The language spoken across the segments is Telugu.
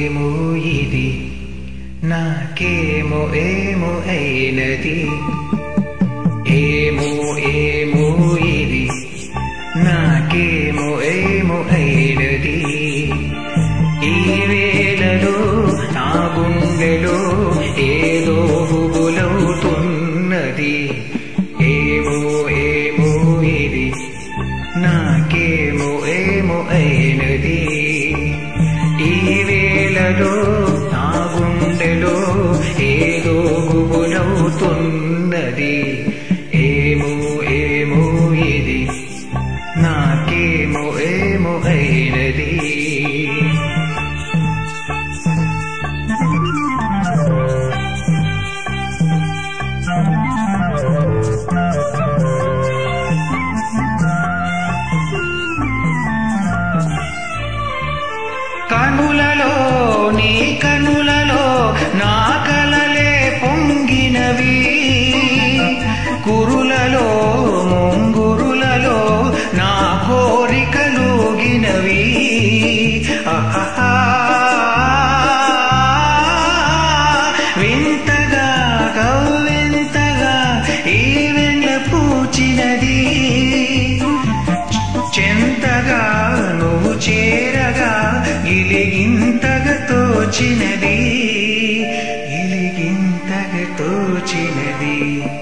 ఏమో ఇది నాకేమో ఏమో అయినది ఏమో ఏమో ఇది నాకేమో ఏమో అయినది ఈ వేళలో నా గుండెలో ఏదో గుబులవుతున్నది ఏమో ఏమో ఇది నాకేమో ఏమో అయినది ఈ వేళలో నా గుండెలో ఏదో గుబులవుతున్నది ఏమో ఏమో ఇది నాకేమో ఏమో అయినది కనులలో నీ కనులలో నా కలలే పొంగినవి కురులలో ముంగురులలో నా కోరికలుగినవి ఆహాహా. వింతగా కవ్వింతగా ఈ వెండ్ల పూచినది చెంతగా నువ్వు చేరగా ఇలిగింతగా తోచినది ఇలిగింతగా తోచినది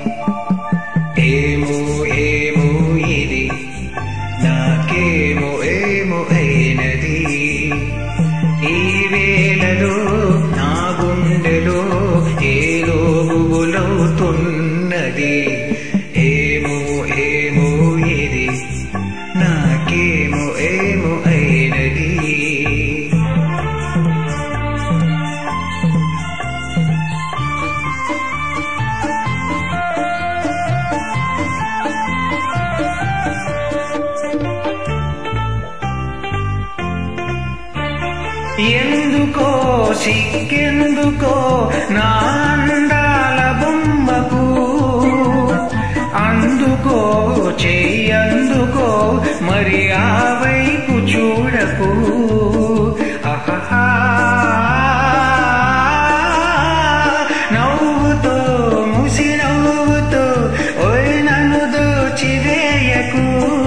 ఏమో ఏమో ఇది నాకేమో ఏమో అయినది ఈ వేళలో నా గుండెలో ఏదో గుబులవుతున్నది ఏమో ఏమో ఇది నాకేమో ఏమో అయినది ఎందుకో సిక్కెందుకో నా అందాల బొమ్మకు అందుకో చెయ్యందుకో మరి ఆ వైపు చూడకు అహహా నవ్వుతో ముసి నవ్వుతో ఓయ్ నన్ను దోచివేయకు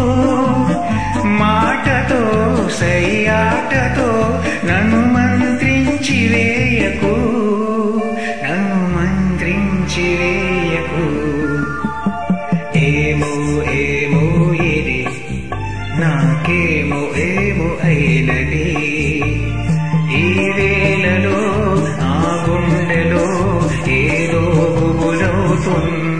మాటతో సయ్యాటతో నన్ను మంత్రించి వేయకు నన్ను మంత్రించి వేయకు ఏమో ఏమో ఇది నాకేమో ఏమో అయినది ఈ వేళలో నా గుండెలో ఏదో గుబులవుతుంది